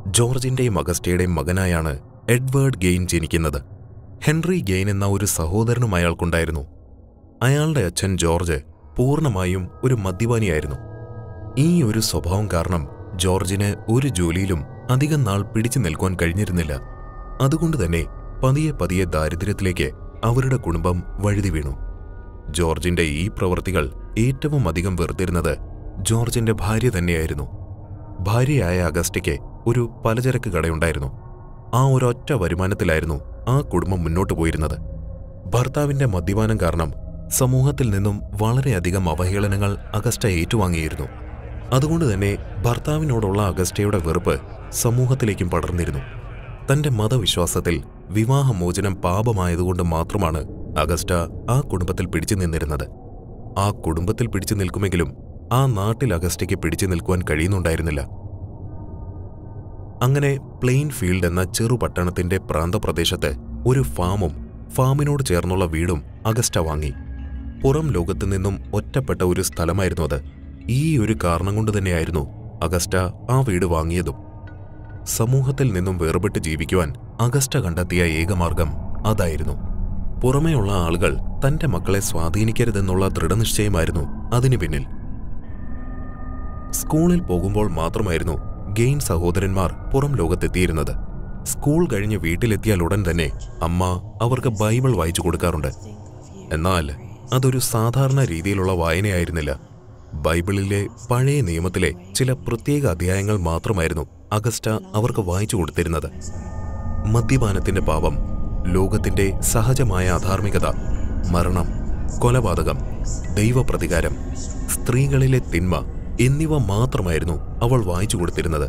ജോർജിന്റെയും അഗസ്റ്റയുടെയും മകനായാണ് Edward Gein ജനിക്കുന്നത് ഹെൻറി ഗെയിൻ എന്ന ഒരു സഹോദരനും അയാൾക്കുണ്ടായിരുന്നു അയാളുടെ അച്ഛൻ ജോർജ് പൂർണ്ണമായും ഒരു മദ്യപാനിയായിരുന്നു ഈ ഒരു സ്വഭാവം കാരണം ജോർജിന് ഒരു ജോലിയിലും അധികം നാൾ പിടിച്ചു നിൽക്കുവാൻ കഴിഞ്ഞിരുന്നില്ല അതുകൊണ്ട് തന്നെ പതിയെ പതിയെ ദാരിദ്ര്യത്തിലേക്ക് അവരുടെ കുടുംബം വഴുതി വീണു ജോർജിന്റെ ഈ പ്രവൃത്തികൾ ഏറ്റവും അധികം വെറുത്തിരുന്നത് ജോർജിന്റെ ഭാര്യ തന്നെയായിരുന്നു ഭാര്യയായ അഗസ്റ്റയ്ക്ക് ഒരു പലചരക്ക് കടയുണ്ടായിരുന്നു ആ ഒരൊറ്റ വരുമാനത്തിലായിരുന്നു ആ കുടുംബം മുന്നോട്ടു പോയിരുന്നത് ഭർത്താവിന്റെ മദ്യപാനം കാരണം സമൂഹത്തിൽ നിന്നും വളരെയധികം അവഹേളനങ്ങൾ അഗസ്റ്റ ഏറ്റുവാങ്ങിയിരുന്നു അതുകൊണ്ട് തന്നെ ഭർത്താവിനോടുള്ള അഗസ്റ്റയുടെ വെറുപ്പ് സമൂഹത്തിലേക്കും പടർന്നിരുന്നു തന്റെ മതവിശ്വാസത്തിൽ വിവാഹമോചനം പാപമായതുകൊണ്ട് മാത്രമാണ് അഗസ്റ്റ ആ കുടുംബത്തിൽ പിടിച്ചു നിന്നിരുന്നത് ആ കുടുംബത്തിൽ പിടിച്ചു നിൽക്കുമെങ്കിലും ആ നാട്ടിൽ അഗസ്റ്റയ്ക്ക് പിടിച്ചു നിൽക്കുവാൻ കഴിയുന്നുണ്ടായിരുന്നില്ല അങ്ങനെ പ്ലെയിൻ ഫീൽഡ് എന്ന ചെറുപട്ടണത്തിന്റെ പ്രാന്തപ്രദേശത്ത് ഒരു ഫാമും ഫാമിനോട് ചേർന്നുള്ള വീടും അഗസ്റ്റ വാങ്ങി പുറം ലോകത്തു നിന്നും ഒറ്റപ്പെട്ട ഒരു സ്ഥലമായിരുന്നു അത് ഈ ഒരു കാരണം കൊണ്ട് തന്നെയായിരുന്നു അഗസ്റ്റ ആ വീട് വാങ്ങിയതും സമൂഹത്തിൽ നിന്നും വേർപെട്ട് ജീവിക്കുവാൻ അഗസ്റ്റ കണ്ടെത്തിയ ഏകമാർഗം അതായിരുന്നു പുറമേയുള്ള ആളുകൾ തന്റെ മക്കളെ സ്വാധീനിക്കരുതെന്നുള്ള ദൃഢനിശ്ചയമായിരുന്നു അതിനു പിന്നിൽ സ്കൂളിൽ പോകുമ്പോൾ മാത്രമായിരുന്നു ഗെയിൻ സഹോദരന്മാർ പുറം ലോകത്തെത്തിയിരുന്നത് സ്കൂൾ കഴിഞ്ഞ് വീട്ടിലെത്തിയാൽ ഉടൻ തന്നെ അമ്മ അവർക്ക് ബൈബിൾ വായിച്ചു കൊടുക്കാറുണ്ട് എന്നാൽ അതൊരു സാധാരണ രീതിയിലുള്ള വായനയായിരുന്നില്ല ബൈബിളിലെ പഴയ നിയമത്തിലെ ചില പ്രത്യേക അധ്യായങ്ങൾ മാത്രമായിരുന്നു അഗസ്റ്റ അവർക്ക് വായിച്ചു കൊടുത്തിരുന്നത് മദ്യപാനത്തിന്റെ പാപം ലോകത്തിന്റെ സഹജമായ അധാർമികത മരണം കൊലപാതകം ദൈവപ്രതികാരം സ്ത്രീകളിലെ തിന്മ എന്നിവ മാത്രമായിരുന്നു അവൾ വായിച്ചു കൊടുത്തിരുന്നത്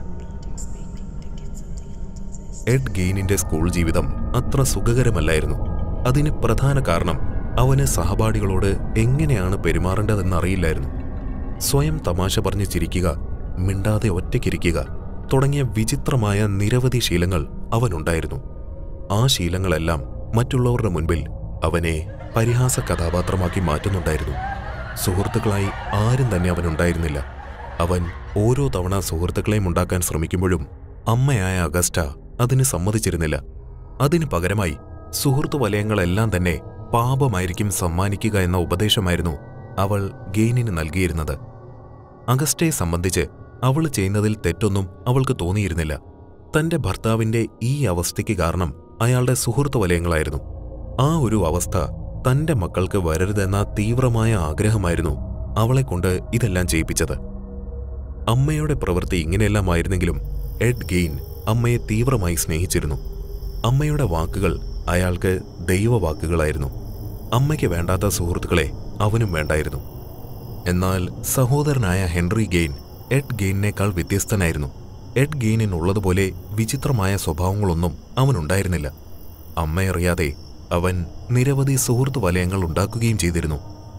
എഡ് ഗെയിനിന്റെ സ്കൂൾ ജീവിതം അത്ര സുഖകരമല്ലായിരുന്നു അതിന് പ്രധാന കാരണം അവന് സഹപാഠികളോട് എങ്ങനെയാണ് പെരുമാറേണ്ടതെന്നറിയില്ലായിരുന്നു സ്വയം തമാശ പറഞ്ഞ് ചിരിക്കുക മിണ്ടാതെ ഒറ്റയ്ക്കിരിക്കുക തുടങ്ങിയ വിചിത്രമായ നിരവധി ശീലങ്ങൾ അവനുണ്ടായിരുന്നു ആ ശീലങ്ങളെല്ലാം മറ്റുള്ളവരുടെ മുൻപിൽ അവനെ പരിഹാസ കഥാപാത്രമാക്കി മാറ്റുന്നുണ്ടായിരുന്നു സുഹൃത്തുക്കളായി ആരും തന്നെ അവനുണ്ടായിരുന്നില്ല അവൻ ഓരോ തവണ സുഹൃത്തുക്കളെയും ഉണ്ടാക്കാൻ ശ്രമിക്കുമ്പോഴും അമ്മയായ അഗസ്റ്റ അതിന് സമ്മതിച്ചിരുന്നില്ല അതിനു പകരമായി സുഹൃത്തു വലയങ്ങളെല്ലാം തന്നെ പാപമായിരിക്കും സമ്മാനിക്കുക എന്ന ഉപദേശമായിരുന്നു അവൾ ഗെയിനിന് നൽകിയിരുന്നത് അഗസ്റ്റയെ സംബന്ധിച്ച് അവൾ ചെയ്യുന്നതിൽ തെറ്റൊന്നും അവൾക്ക് തോന്നിയിരുന്നില്ല തന്റെ ഭർത്താവിന്റെ ഈ അവസ്ഥയ്ക്ക് കാരണം അയാളുടെ സുഹൃത്തു വലയങ്ങളായിരുന്നു ആ ഒരു അവസ്ഥ തന്റെ മക്കൾക്ക് വരരുതെന്ന തീവ്രമായ ആഗ്രഹമായിരുന്നു അവളെക്കൊണ്ട് ഇതെല്ലാം ചെയ്യിപ്പിച്ചത് അമ്മയുടെ പ്രവൃത്തി ഇങ്ങനെയെല്ലാമായിരുന്നെങ്കിലും എഡ് ഗെയിൻ അമ്മയെ തീവ്രമായി സ്നേഹിച്ചിരുന്നു അമ്മയുടെ വാക്കുകൾ അയാൾക്ക് ദൈവവാക്കുകളായിരുന്നു അമ്മയ്ക്ക് വേണ്ടാത്ത സുഹൃത്തുക്കളെ അവനും വേണ്ടായിരുന്നു എന്നാൽ സഹോദരനായ ഹെൻറി ഗെയിൻ എഡ് ഗെയിനേക്കാൾ വ്യത്യസ്തനായിരുന്നു എഡ് ഗെയിനിനുള്ളതുപോലെ വിചിത്രമായ സ്വഭാവങ്ങളൊന്നും അവനുണ്ടായിരുന്നില്ല അമ്മയറിയാതെ അവൻ നിരവധി സുഹൃത്തു വലയങ്ങൾ ഉണ്ടാക്കുകയും ചെയ്തിരുന്നു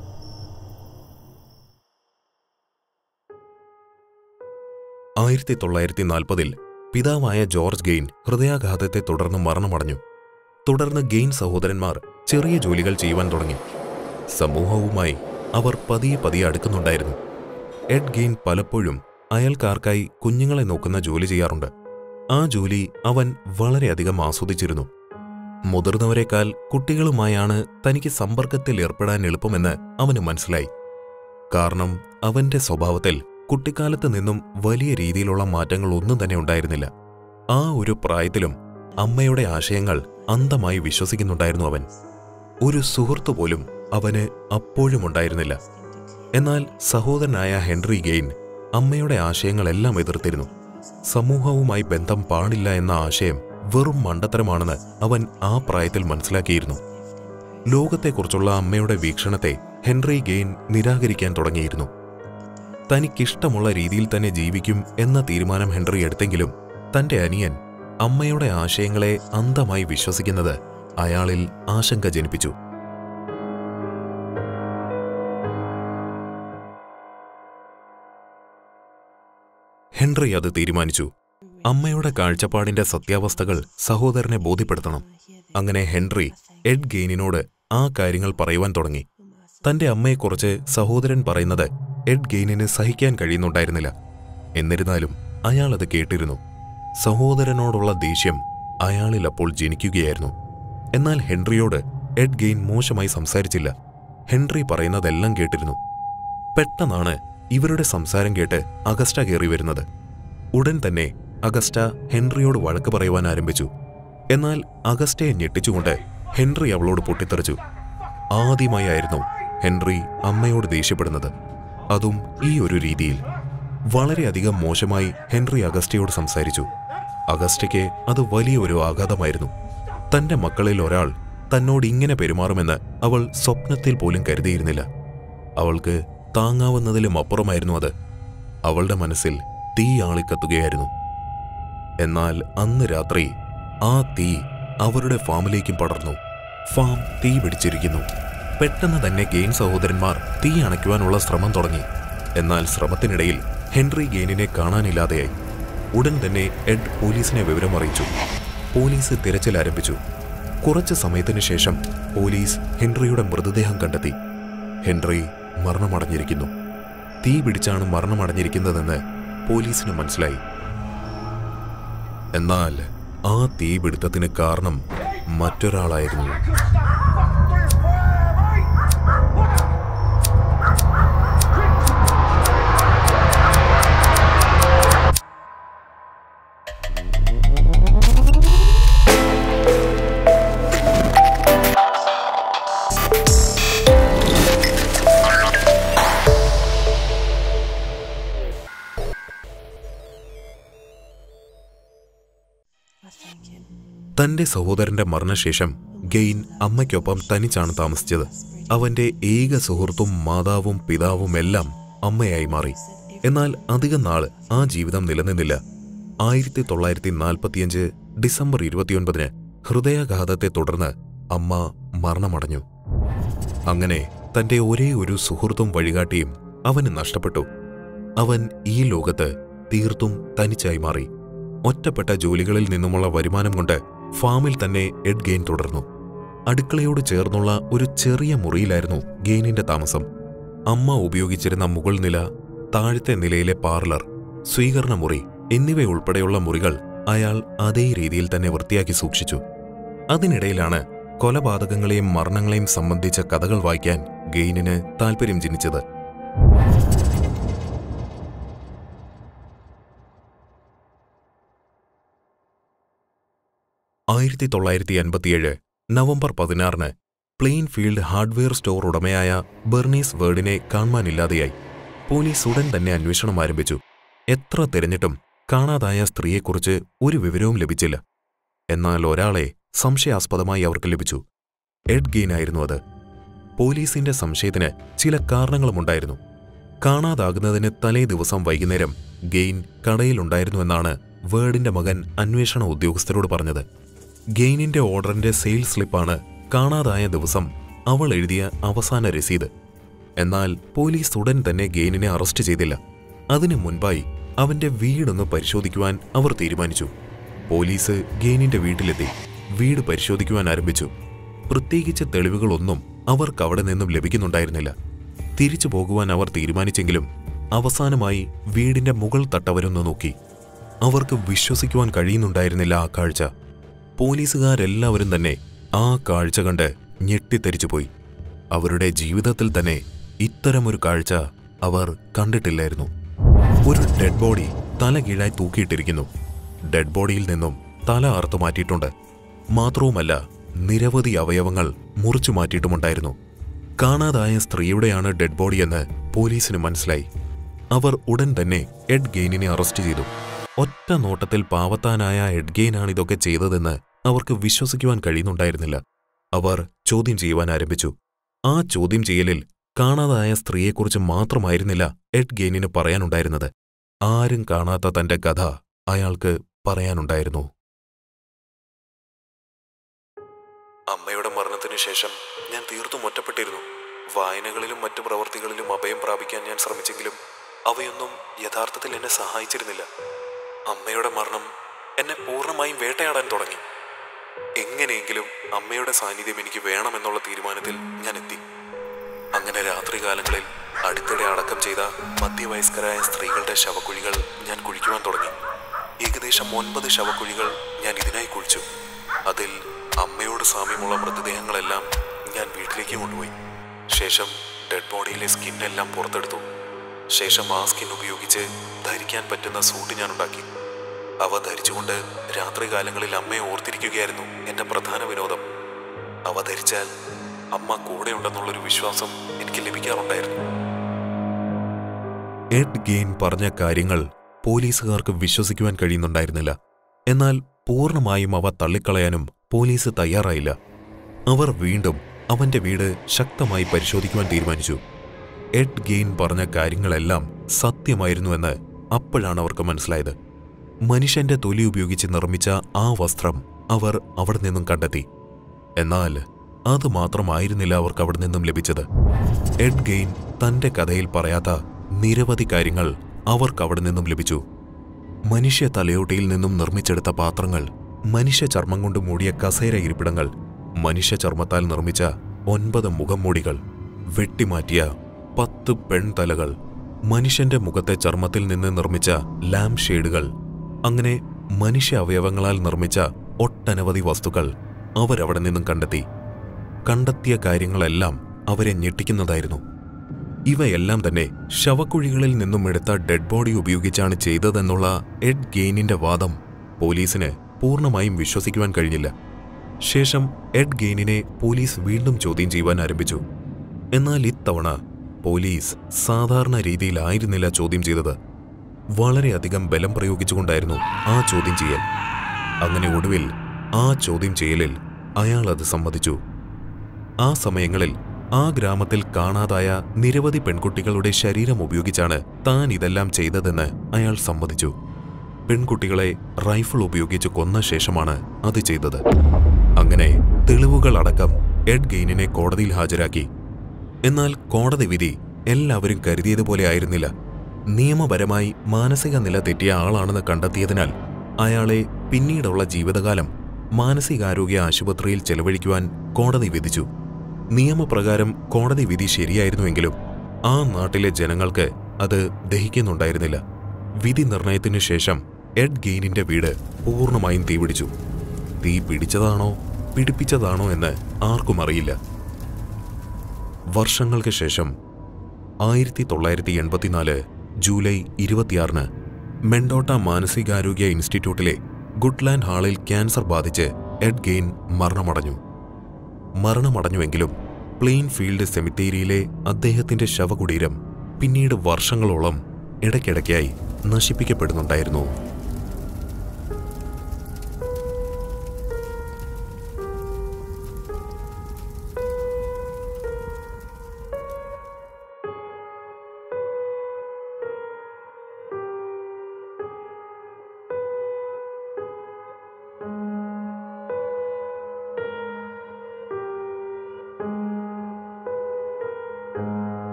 ആയിരത്തി തൊള്ളായിരത്തി നാൽപ്പതിൽ പിതാവായ ജോർജ് ഗെയിൻ ഹൃദയാഘാതത്തെ തുടർന്ന് മരണമടഞ്ഞു തുടർന്ന് ഗെയിൻ സഹോദരന്മാർ ചെറിയ ജോലികൾ ചെയ്യുവാൻ തുടങ്ങി സമൂഹവുമായി അവർ പതിയെ പതിയെ അടുക്കുന്നുണ്ടായിരുന്നു എഡ് ഗെയിൻ പലപ്പോഴും അയൽക്കാർക്കായി കുഞ്ഞുങ്ങളെ നോക്കുന്ന ജോലി ചെയ്യാറുണ്ട് ആ ജോലി അവൻ വളരെയധികം ആസ്വദിച്ചിരുന്നു മുതിർന്നവരെക്കാൾ കുട്ടികളുമായാണ് തനിക്ക് സമ്പർക്കത്തിൽ ഏർപ്പെടാൻ എളുപ്പമെന്ന് അവന് മനസ്സിലായി കാരണം അവന്റെ സ്വഭാവത്തിൽ കുട്ടിക്കാലത്ത് നിന്നും വലിയ രീതിയിലുള്ള മാറ്റങ്ങൾ ഒന്നും തന്നെ ഉണ്ടായിരുന്നില്ല ആ ഒരു പ്രായത്തിലും അമ്മയുടെ ആശയങ്ങൾ അന്ധമായി വിശ്വസിക്കുന്നുണ്ടായിരുന്നു അവൻ ഒരു സുഹൃത്തു പോലും അവന് അപ്പോഴും ഉണ്ടായിരുന്നില്ല എന്നാൽ സഹോദരനായ ഹെൻറി ഗെയിൻ അമ്മയുടെ ആശയങ്ങളെല്ലാം എതിർത്തിരുന്നു സമൂഹവുമായി ബന്ധം പാടില്ല എന്ന ആശയം വെറും മണ്ടത്തരമാണെന്ന് അവൻ ആ പ്രായത്തിൽ മനസ്സിലാക്കിയിരുന്നു ലോകത്തെക്കുറിച്ചുള്ള അമ്മയുടെ വീക്ഷണത്തെ ഹെൻറി ഗെയിൻ നിരാകരിക്കാൻ തുടങ്ങിയിരുന്നു തനിക്കിഷ്ടമുള്ള രീതിയിൽ തന്നെ ജീവിക്കും എന്ന തീരുമാനം ഹെൻറി എടുത്തെങ്കിലും തന്റെ അനിയൻ അമ്മയുടെ ആശയങ്ങളെ അന്ധമായി വിശ്വസിക്കുന്നത് അയാളിൽ ആശങ്ക ജനിപ്പിച്ചു ഹെൻറി അത് തീരുമാനിച്ചു അമ്മയുടെ കാഴ്ചപ്പാടിന്റെ സത്യാവസ്ഥകൾ സഹോദരനെ ബോധ്യപ്പെടുത്തണം അങ്ങനെ ഹെൻറി എഡ് ഗെയിനിനോട് ആ കാര്യങ്ങൾ പറയുവാൻ തുടങ്ങി തന്റെ അമ്മയെക്കുറിച്ച് സഹോദരൻ പറയുന്നത് എഡ് ഗെയിനിന് സഹിക്കാൻ കഴിയുന്നുണ്ടായിരുന്നില്ല എന്നിരുന്നാലും അയാൾ അത് കേട്ടിരുന്നു സഹോദരനോടുള്ള ദേഷ്യം അയാളിൽ അപ്പോൾ ജനിക്കുകയായിരുന്നു എന്നാൽ ഹെൻറിയോട് എഡ് ഗെയിൻ മോശമായി സംസാരിച്ചില്ല ഹെൻറി പറയുന്നതെല്ലാം കേട്ടിരുന്നു പെട്ടെന്നാണ് ഇവരുടെ സംസാരം കേട്ട് അഗസ്റ്റ കയറി വരുന്നത് ഉടൻ തന്നെ അഗസ്റ്റ ഹെൻറിയോട് വഴക്ക് പറയുവാൻ ആരംഭിച്ചു എന്നാൽ അഗസ്റ്റയെ ഞെട്ടിച്ചുകൊണ്ട് ഹെൻറി അവളോട് പൊട്ടിത്തെറിച്ചു ആദ്യമായായിരുന്നു ഹെൻറി അമ്മയോട് ദേഷ്യപ്പെടുന്നത് അതും ഈ ഒരു രീതിയിൽ വളരെയധികം മോശമായി ഹെൻറി അഗസ്റ്റയോട് സംസാരിച്ചു അഗസ്റ്റയ്ക്ക് അത് വലിയ ഒരു ആഘാതമായിരുന്നു തന്റെ മക്കളിൽ ഒരാൾ തന്നോട് ഇങ്ങനെ പെരുമാറുമെന്ന് അവൾ സ്വപ്നത്തിൽ പോലും കരുതിയിരുന്നില്ല അവൾക്ക് താങ്ങാവുന്നതിലും അപ്പുറമായിരുന്നു അത് അവളുടെ മനസ്സിൽ തീ ആളിക്കത്തുകയായിരുന്നു എന്നാൽ അന്ന് രാത്രി ആ തീ അവരുടെ ഫാമിലേക്കും പടർന്നു ഫാം തീ പിടിച്ചിരിക്കുന്നു പെട്ടെന്ന് തന്നെ ഗെയിൻ സഹോദരന്മാർ തീ അണയ്ക്കുവാനുള്ള ശ്രമം തുടങ്ങി എന്നാൽ ശ്രമത്തിനിടയിൽ ഹെൻറി ഗെയിനിനെ കാണാനില്ലാതെയായി ഉടൻ തന്നെ എഡ് പോലീസിനെ വിവരം അറിയിച്ചു പോലീസ് തിരച്ചിൽ ആരംഭിച്ചു കുറച്ച് സമയത്തിനു ശേഷം പോലീസ് ഹെൻറിയുടെ മൃതദേഹം കണ്ടെത്തി ഹെൻറി മരണമടഞ്ഞിരിക്കുന്നു തീ പിടിച്ചാണ് മരണമടഞ്ഞിരിക്കുന്നതെന്ന് പോലീസിന് മനസ്സിലായി എന്നാൽ ആ തീപിടുത്തത്തിന് കാരണം മറ്റൊരാളായിരുന്നു തന്റെ സഹോദരന്റെ മരണശേഷം ഗെയിൻ അമ്മയ്ക്കൊപ്പം തനിച്ചാണ് താമസിച്ചത് അവന്റെ ഏക സുഹൃത്തും മാതാവും പിതാവും എല്ലാം അമ്മയായി മാറി എന്നാൽ അധികം നാള് ആ ജീവിതം നിലനിന്നില്ല ആയിരത്തി തൊള്ളായിരത്തി നാൽപ്പത്തിയഞ്ച് ഡിസംബർ ഇരുപത്തിയൊൻപതിന് ഹൃദയാഘാതത്തെ തുടർന്ന് അമ്മ മരണമടഞ്ഞു അങ്ങനെ തന്റെ ഒരേ ഒരു സുഹൃത്തും വഴികാട്ടിയും അവന് നഷ്ടപ്പെട്ടു അവൻ ഈ ലോകത്ത് തീർത്തും തനിച്ചായി മാറി ഒറ്റപ്പെട്ട ജോലികളിൽ നിന്നുമുള്ള വരുമാനം കൊണ്ട് ഫാമിൽ തന്നെ എഡ് ഗെയിൻ തുടർന്നു അടുക്കളയോട് ചേർന്നുള്ള ഒരു ചെറിയ മുറിയിലായിരുന്നു ഗെയിനിന്റെ താമസം അമ്മ ഉപയോഗിച്ചിരുന്ന മുകൾ നില താഴത്തെ നിലയിലെ പാർലർ സ്വീകരണ മുറി എന്നിവയുൾപ്പെടെയുള്ള മുറികൾ അയാൾ അതേ രീതിയിൽ തന്നെ വൃത്തിയാക്കി സൂക്ഷിച്ചു അതിനിടയിലാണ് കൊലപാതകങ്ങളെയും മരണങ്ങളെയും സംബന്ധിച്ച കഥകൾ വായിക്കാൻ ഗെയിനിന് താൽപ്പര്യം ജനിച്ചത് ആയിരത്തി തൊള്ളായിരത്തി അൻപത്തിയേഴ് നവംബർ പതിനാറിന് പ്ലെയിൻഫീൽഡ് ഹാർഡ്വെയർ സ്റ്റോർ ഉടമയായ ബെർണീസ് വേർഡിനെ കാണുവാനില്ലാതെയായി പോലീസ് ഉടൻ തന്നെ അന്വേഷണം ആരംഭിച്ചു എത്ര തിരഞ്ഞിട്ടും കാണാതായ സ്ത്രീയെക്കുറിച്ച് ഒരു വിവരവും ലഭിച്ചില്ല എന്നാൽ ഒരാളെ സംശയാസ്പദമായി അവർക്ക് ലഭിച്ചു എഡ് ഗെയിനായിരുന്നു അത് പോലീസിന്റെ സംശയത്തിന് ചില കാരണങ്ങളുമുണ്ടായിരുന്നു കാണാതാകുന്നതിന് തലേ ദിവസം വൈകുന്നേരം ഗെയിൻ കടയിലുണ്ടായിരുന്നുവെന്നാണ് വേർഡിന്റെ മകൻ അന്വേഷണ ഉദ്യോഗസ്ഥരോട് പറഞ്ഞത് ഗെയിനിന്റെ ഓർഡറിന്റെ സെയിൽസ് സ്ലിപ്പാണ് കാണാതായ ദിവസം അവൾ എഴുതിയ അവസാന രസീത് എന്നാൽ പോലീസ് ഉടൻ തന്നെ ഗെയിനിനെ അറസ്റ്റ് ചെയ്തില്ല അതിനു മുൻപായി അവന്റെ വീടൊന്ന് പരിശോധിക്കുവാൻ അവർ തീരുമാനിച്ചു പോലീസ് ഗെയിനിന്റെ വീട്ടിലെത്തി വീട് പരിശോധിക്കുവാൻ ആരംഭിച്ചു പ്രത്യേകിച്ച് തെളിവുകളൊന്നും അവർക്ക് അവിടെ നിന്നും ലഭിക്കുന്നുണ്ടായിരുന്നില്ല തിരിച്ചു പോകുവാൻ അവർ തീരുമാനിച്ചെങ്കിലും അവസാനമായി വീടിന്റെ മുകൾ തട്ടവരൊന്ന് നോക്കി അവർക്ക് വിശ്വസിക്കുവാൻ കഴിയുന്നുണ്ടായിരുന്നില്ല ആ കാഴ്ച പോലീസുകാരെല്ലാവരും തന്നെ ആ കാഴ്ച കണ്ട് ഞെട്ടിത്തെരിച്ചുപോയി അവരുടെ ജീവിതത്തിൽ തന്നെ ഇത്തരമൊരു കാഴ്ച അവർ കണ്ടിട്ടില്ലായിരുന്നു ഒരു ഡെഡ് ബോഡി തല കീഴായി തൂക്കിയിട്ടിരിക്കുന്നു ഡെഡ് ബോഡിയിൽ നിന്നും തല അറുത്തു മാറ്റിയിട്ടുണ്ട് മാത്രവുമല്ല നിരവധി അവയവങ്ങൾ മുറിച്ചു മാറ്റിയിട്ടുമുണ്ടായിരുന്നു കാണാതായ സ്ത്രീയുടെയാണ് ഡെഡ് ബോഡിയെന്ന് പോലീസിന് മനസ്സിലായി അവർ ഉടൻ തന്നെ എഡ് ഗെയിനിനെ അറസ്റ്റ് ചെയ്തു ഒറ്റ നോട്ടത്തിൽ പാവത്താനായ എഡ് ഗെയിനാണ് ഇതൊക്കെ ചെയ്തതെന്ന് അവർക്ക് വിശ്വസിക്കുവാൻ കഴിയുന്നുണ്ടായിരുന്നില്ല അവർ ചോദ്യം ചെയ്യുവാൻ ആരംഭിച്ചു ആ ചോദ്യം ചെയ്യലിൽ കാണാതായ സ്ത്രീയെക്കുറിച്ച് മാത്രമായിരുന്നില്ല എഡ് ഗെയിനിന് പറയാനുണ്ടായിരുന്നത് ആരും കാണാത്ത തന്റെ കഥ അയാൾക്ക് പറയാനുണ്ടായിരുന്നു അമ്മയുടെ മരണത്തിനു ശേഷം ഞാൻ തീർത്തും ഒറ്റപ്പെട്ടിരുന്നു വായനകളിലും മറ്റു പ്രവർത്തികളിലും അഭയം പ്രാപിക്കാൻ ഞാൻ ശ്രമിച്ചെങ്കിലും അവയൊന്നും യഥാർത്ഥത്തിൽ എന്നെ സഹായിച്ചിരുന്നില്ല അമ്മയുടെ മരണം എന്നെ പൂർണ്ണമായും വേട്ടയാടാൻ തുടങ്ങി എങ്ങനെയെങ്കിലും അമ്മയുടെ സാന്നിധ്യം എനിക്ക് വേണമെന്നുള്ള തീരുമാനത്തിൽ ഞാൻ എത്തി അങ്ങനെ രാത്രികാലങ്ങളിൽ അടുത്തിടെ അടക്കം ചെയ്ത മധ്യവയസ്കരായ സ്ത്രീകളുടെ ശവക്കുഴികൾ ഞാൻ കുഴിക്കുവാൻ തുടങ്ങി ഏകദേശം ഒൻപത് ശവക്കുഴികൾ ഞാൻ ഇതിനായി കുഴിച്ചു അതിൽ അമ്മയോട് സാമ്യമുള്ള മൃതദേഹങ്ങളെല്ലാം ഞാൻ വീട്ടിലേക്ക് കൊണ്ടുപോയി ശേഷം ഡെഡ് ബോഡിയിലെ സ്കിന്നെല്ലാം പുറത്തെടുത്തു ശേഷം ആ സ്കിൻ ഉപയോഗിച്ച് ധരിക്കാൻ പറ്റുന്ന സൂട്ട് ഞാൻ ഉണ്ടാക്കി അവ ധരിച്ചുകൊണ്ട് രാത്രികാലങ്ങളിൽ അമ്മയെ ഓർത്തിരിക്കുകയായിരുന്നു എൻ്റെ പ്രധാന വിനോദം അവ ധരിച്ചാൽ അമ്മ കൂടെയുണ്ടെന്നുള്ളൊരു വിശ്വാസം എനിക്ക് ലഭിക്കാറുണ്ടായിരുന്നു എഡ് ഗെയിൻ പറഞ്ഞ കാര്യങ്ങൾ പോലീസുകാർക്ക് വിശ്വസിക്കുവാൻ കഴിയുന്നുണ്ടായിരുന്നില്ല എന്നാൽ പൂർണ്ണമായും അവ തള്ളിക്കളയാനും പോലീസ് തയ്യാറായില്ല അവർ വീണ്ടും അവന്റെ വീട് ശക്തമായി പരിശോധിക്കുവാൻ തീരുമാനിച്ചു എഡ് ഗെയിൻ പറഞ്ഞ കാര്യങ്ങളെല്ലാം സത്യമായിരുന്നുവെന്ന് അപ്പോഴാണ് അവർക്ക് മനസ്സിലായത് മനുഷ്യന്റെ തൊലി ഉപയോഗിച്ച് നിർമ്മിച്ച ആ വസ്ത്രം അവർ അവിടെ നിന്നും കണ്ടെത്തി എന്നാൽ അത് മാത്രമായിരുന്നില്ല അവർക്ക് അവിടെ നിന്നും ലഭിച്ചത് എഡ് ഗെയിൻ തന്റെ കഥയിൽ പറയാത്ത നിരവധി കാര്യങ്ങൾ അവർക്ക് അവിടെ നിന്നും ലഭിച്ചു മനുഷ്യ തലയോട്ടിയിൽ നിന്നും നിർമ്മിച്ചെടുത്ത പാത്രങ്ങൾ മനുഷ്യ ചർമ്മം കൊണ്ട് മൂടിയ കസേര ഇരിപ്പിടങ്ങൾ മനുഷ്യ ചർമ്മത്താൽ നിർമ്മിച്ച ഒൻപത് മുഖംമൂടികൾ വെട്ടിമാറ്റിയ പത്ത് പെൺതലകൾ മനുഷ്യന്റെ മുഖത്തെ ചർമ്മത്തിൽ നിന്ന് നിർമ്മിച്ച ലാംപ് ഷെയ്ഡുകൾ അങ്ങനെ മനുഷ്യ അവയവങ്ങളാൽ നിർമ്മിച്ച ഒട്ടനവധി വസ്തുക്കൾ അവരവിടെ നിന്നും കണ്ടെത്തി കണ്ടെത്തിയ കാര്യങ്ങളെല്ലാം അവരെ ഞെട്ടിക്കുന്നതായിരുന്നു ഇവയെല്ലാം തന്നെ ശവക്കുഴികളിൽ നിന്നും എടുത്ത ഡെഡ് ബോഡി ഉപയോഗിച്ചാണ് ചെയ്തതെന്നുള്ള എഡ് ഗെയിനിന്റെ വാദം പോലീസിന് പൂർണ്ണമായും വിശ്വസിക്കുവാൻ കഴിഞ്ഞില്ല ശേഷം എഡ് ഗെയിനിനെ പോലീസ് വീണ്ടും ചോദ്യം ചെയ്യുവാൻ ആരംഭിച്ചു എന്നാൽ ഇത്തവണ പോലീസ് സാധാരണ രീതിയിലായിരുന്നില്ല ചോദ്യം ചെയ്തത് വളരെയധികം ബലം പ്രയോഗിച്ചുകൊണ്ടായിരുന്നു ആ ചോദ്യം ചെയ്യൽ അങ്ങനെ ഒടുവിൽ ആ ചോദ്യം ചെയ്യലിൽ അയാൾ അത് സമ്മതിച്ചു ആ സമയങ്ങളിൽ ആ ഗ്രാമത്തിൽ കാണാതായ നിരവധി പെൺകുട്ടികളുടെ ശരീരം ഉപയോഗിച്ചാണ് താൻ ഇതെല്ലാം ചെയ്തതെന്ന് അയാൾ സമ്മതിച്ചു പെൺകുട്ടികളെ റൈഫിൾ ഉപയോഗിച്ച് കൊന്ന ശേഷമാണ് അത് ചെയ്തത് അങ്ങനെ തെളിവുകളടക്കം എഡ് ഗെയിനിനെ കോടതിയിൽ ഹാജരാക്കി എന്നാൽ കോടതി വിധി എല്ലാവരും കരുതിയതുപോലെ ആയിരുന്നില്ല നിയമപരമായി മാനസിക നില തെറ്റിയ ആളാണെന്ന് കണ്ടെത്തിയതിനാൽ അയാളെ പിന്നീടുള്ള ജീവിതകാലം മാനസികാരോഗ്യ ആശുപത്രിയിൽ ചെലവഴിക്കുവാൻ കോടതി വിധിച്ചു നിയമപ്രകാരം കോടതി വിധി ശരിയായിരുന്നുവെങ്കിലും ആ നാട്ടിലെ ജനങ്ങൾക്ക് അത് ദഹിക്കുന്നുണ്ടായിരുന്നില്ല വിധി നിർണയത്തിനു ശേഷം എഡ് ഗെയിനിന്റെ വീട് പൂർണ്ണമായും തീപിടിച്ചു തീ പിടിച്ചതാണോ പിടിപ്പിച്ചതാണോ എന്ന് ആർക്കും അറിയില്ല വർഷങ്ങൾക്ക് ശേഷം ആയിരത്തി തൊള്ളായിരത്തി എൺപത്തിനാല് ജൂലൈ ഇരുപത്തിയാറിന് മെൻഡോട്ട മാനസികാരോഗ്യ ഇൻസ്റ്റിറ്റ്യൂട്ടിലെ ഗുഡ്ലാൻഡ് ഹാളിൽ ക്യാൻസർ ബാധിച്ച് എഡ് ഗെയിൻ മരണമടഞ്ഞു മരണമടഞ്ഞുവെങ്കിലും പ്ലെയിൻ ഫീൽഡ് സെമിത്തേരിയിലെ അദ്ദേഹത്തിന്റെ ശവകുടീരം പിന്നീട് വർഷങ്ങളോളം ഇടയ്ക്കിടയ്ക്കായി നശിപ്പിക്കപ്പെടുന്നുണ്ടായിരുന്നു